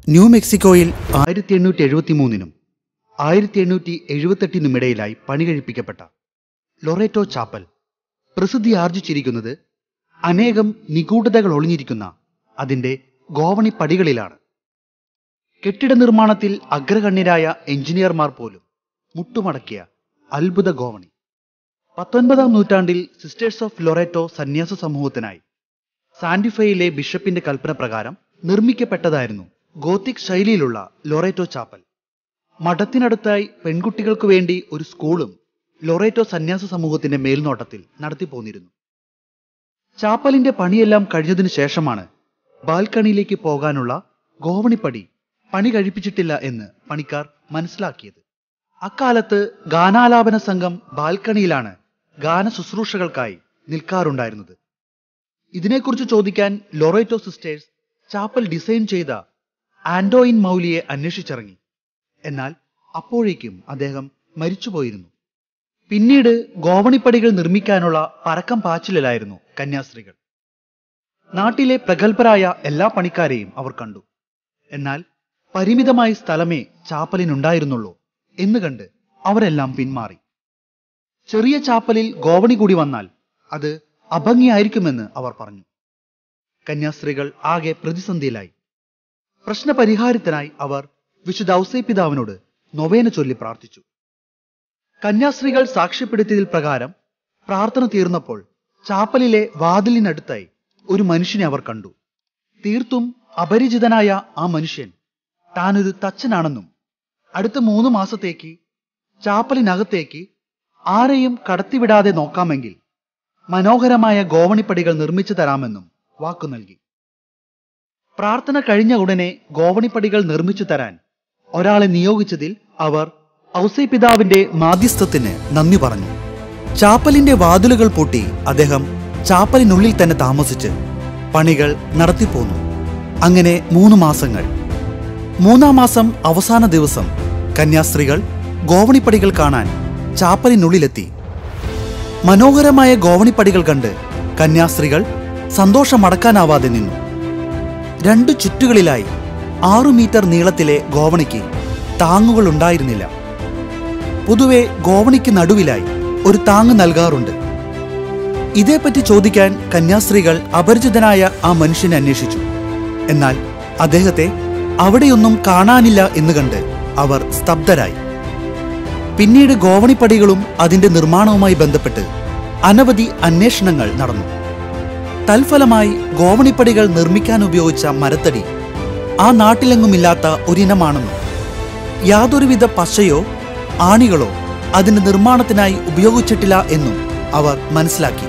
new മെക്സിക്കോയിൽ ആയിരത്തി എണ്ണൂറ്റി എഴുപത്തി മൂന്നിനും ആയിരത്തി എണ്ണൂറ്റി എഴുപത്തെട്ടിനും ഇടയിലായി പണി കഴിപ്പിക്കപ്പെട്ട ലൊറേറ്റോ ചാപ്പൽ പ്രസിദ്ധി ആർജിച്ചിരിക്കുന്നത് അനേകം നിഗൂഢതകൾ ഒളിഞ്ഞിരിക്കുന്ന അതിന്റെ ഗോവണി പടികളിലാണ് കെട്ടിട നിർമ്മാണത്തിൽ അഗ്രഗണ്യരായ എഞ്ചിനീയർമാർ പോലും മുട്ടുമടക്കിയ അത്ഭുത ഗോവണി പത്തൊൻപതാം നൂറ്റാണ്ടിൽ സിസ്റ്റേഴ്സ് ഓഫ് ലൊറേറ്റോ സന്യാസ സമൂഹത്തിനായി സാന്റിഫയിലെ ബിഷപ്പിന്റെ കൽപ്പന പ്രകാരം നിർമ്മിക്കപ്പെട്ടതായിരുന്നു ഗോത്തിക് ശൈലിയിലുള്ള ലൊറേറ്റോ ചാപ്പൽ മഠത്തിനടുത്തായി പെൺകുട്ടികൾക്ക് വേണ്ടി ഒരു സ്കൂളും ലൊറേറ്റോ സന്യാസ സമൂഹത്തിന്റെ മേൽനോട്ടത്തിൽ നടത്തിപ്പോന്നിരുന്നു ചാപ്പലിന്റെ പണിയെല്ലാം കഴിഞ്ഞതിനു ശേഷമാണ് ബാൽക്കണിയിലേക്ക് പോകാനുള്ള ഗോവണിപ്പടി പണി കഴിപ്പിച്ചിട്ടില്ല എന്ന് പണിക്കാർ മനസ്സിലാക്കിയത് അക്കാലത്ത് ഗാനാലാപന സംഘം ബാൽക്കണിയിലാണ് ഗാന ശുശ്രൂഷകൾക്കായി നിൽക്കാറുണ്ടായിരുന്നത് ഇതിനെക്കുറിച്ച് ചോദിക്കാൻ ലൊറേറ്റോ സിസ്റ്റേഴ്സ് ചാപ്പൽ ഡിസൈൻ ചെയ്ത ആൻഡോയിൻ മൗലിയെ അന്വേഷിച്ചിറങ്ങി എന്നാൽ അപ്പോഴേക്കും അദ്ദേഹം മരിച്ചുപോയിരുന്നു പിന്നീട് ഗോവണിപ്പടികൾ നിർമ്മിക്കാനുള്ള പരക്കം പാച്ചിലിലായിരുന്നു കന്യാസ്ത്രീകൾ നാട്ടിലെ പ്രഗത്ഭരായ എല്ലാ പണിക്കാരെയും അവർ കണ്ടു എന്നാൽ പരിമിതമായ സ്ഥലമേ ചാപ്പലിനുണ്ടായിരുന്നുള്ളൂ എന്ന് കണ്ട് അവരെല്ലാം പിന്മാറി ചെറിയ ചാപ്പലിൽ ഗോവണി കൂടി വന്നാൽ അത് അഭംഗിയായിരിക്കുമെന്ന് അവർ പറഞ്ഞു കന്യാസ്ത്രീകൾ ആകെ പ്രതിസന്ധിയിലായി പ്രശ്നപരിഹാരത്തിനായി അവർ വിശുദ്ധ ഔസേപിതാവിനോട് നൊവേന ചൊല്ലി പ്രാർത്ഥിച്ചു കന്യാസ്ത്രീകൾ സാക്ഷ്യപ്പെടുത്തിയതിൽ പ്രകാരം പ്രാർത്ഥന തീർന്നപ്പോൾ ചാപ്പലിലെ വാതിലിനടുത്തായി ഒരു മനുഷ്യനെ അവർ കണ്ടു തീർത്തും അപരിചിതനായ ആ മനുഷ്യൻ താനൊരു തച്ചനാണെന്നും അടുത്ത മൂന്ന് മാസത്തേക്ക് ചാപ്പലിനകത്തേക്ക് ആരെയും കടത്തിവിടാതെ നോക്കാമെങ്കിൽ മനോഹരമായ ഗോവണിപ്പടികൾ നിർമ്മിച്ചു തരാമെന്നും വാക്കു നൽകി പ്രാർത്ഥന കഴിഞ്ഞ ഉടനെ ഗോവണിപ്പടികൾ നിർമ്മിച്ചു തരാൻ ഒരാളെ നിയോഗിച്ചതിൽ അവർ ഔസേപിതാവിന്റെ മാധ്യസ്ഥത്തിന് നന്ദി പറഞ്ഞു ചാപ്പലിന്റെ വാതിലുകൾ പൂട്ടി അദ്ദേഹം ചാപ്പലിനുള്ളിൽ തന്നെ താമസിച്ച് പണികൾ നടത്തിപ്പോന്നു അങ്ങനെ മൂന്ന് മാസങ്ങൾ മൂന്നാം മാസം അവസാന ദിവസം കന്യാസ്ത്രീകൾ ഗോവണിപ്പടികൾ കാണാൻ ചാപ്പലിനുള്ളിലെത്തി മനോഹരമായ ഗോവണിപ്പടികൾ കണ്ട് കന്യാസ്ത്രീകൾ സന്തോഷമടക്കാനാവാതെ നിന്നു രണ്ടു ചുറ്റുകളിലായി ആറു മീറ്റർ നീളത്തിലെ ഗോവണിക്ക് താങ്ങുകൾ ഉണ്ടായിരുന്നില്ല പൊതുവെ ഗോവണിക്ക് നടുവിലായി ഒരു താങ്ങ് നൽകാറുണ്ട് ഇതേപ്പറ്റി ചോദിക്കാൻ കന്യാസ്ത്രീകൾ അപരിചിതനായ ആ മനുഷ്യനെ അന്വേഷിച്ചു എന്നാൽ അദ്ദേഹത്തെ അവിടെയൊന്നും കാണാനില്ല എന്ന് കണ്ട് അവർ സ്തബ്ധരായി പിന്നീട് ഗോവണിപ്പടികളും അതിന്റെ നിർമ്മാണവുമായി ബന്ധപ്പെട്ട് അനവധി അന്വേഷണങ്ങൾ നടന്നു തൽഫലമായി ഗോവണിപ്പടികൾ നിർമ്മിക്കാൻ ഉപയോഗിച്ച മരത്തടി ആ നാട്ടിലെങ്ങുമില്ലാത്ത ഒരിനമാണെന്നും യാതൊരുവിധ പശയോ ആണികളോ അതിന്റെ നിർമ്മാണത്തിനായി ഉപയോഗിച്ചിട്ടില്ല എന്നും അവർ മനസ്സിലാക്കി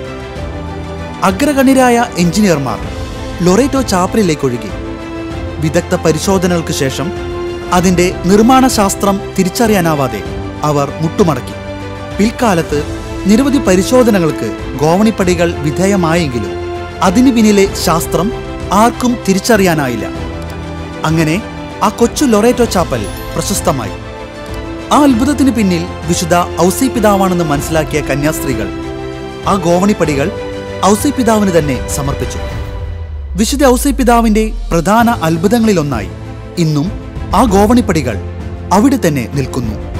അഗ്രഗണ്യരായ എഞ്ചിനീയർമാർ ലൊറേറ്റോ ചാപ്പലിലേക്ക് ഒഴുകി വിദഗ്ധ പരിശോധനകൾക്ക് ശേഷം അതിന്റെ നിർമ്മാണ ശാസ്ത്രം തിരിച്ചറിയാനാവാതെ അവർ മുട്ടുമടക്കി പിൽക്കാലത്ത് നിരവധി പരിശോധനകൾക്ക് ഗോവണിപ്പടികൾ വിധേയമായെങ്കിലും അതിനു പിന്നിലെ ശാസ്ത്രം ആർക്കും തിരിച്ചറിയാനായില്ല അങ്ങനെ ആ കൊച്ചു ലൊറേറ്റോ ചാപ്പൽ പ്രശസ്തമായി ആ അത്ഭുതത്തിന് പിന്നിൽ വിശുദ്ധ ഔസൈപിതാവാണെന്ന് മനസ്സിലാക്കിയ കന്യാസ്ത്രീകൾ ആ ഗോവണിപ്പടികൾ ഔസൈപിതാവിന് തന്നെ സമർപ്പിച്ചു വിശുദ്ധ ഔസൈപിതാവിന്റെ പ്രധാന അത്ഭുതങ്ങളിലൊന്നായി ഇന്നും ആ ഗോവണിപ്പടികൾ അവിടെ തന്നെ നിൽക്കുന്നു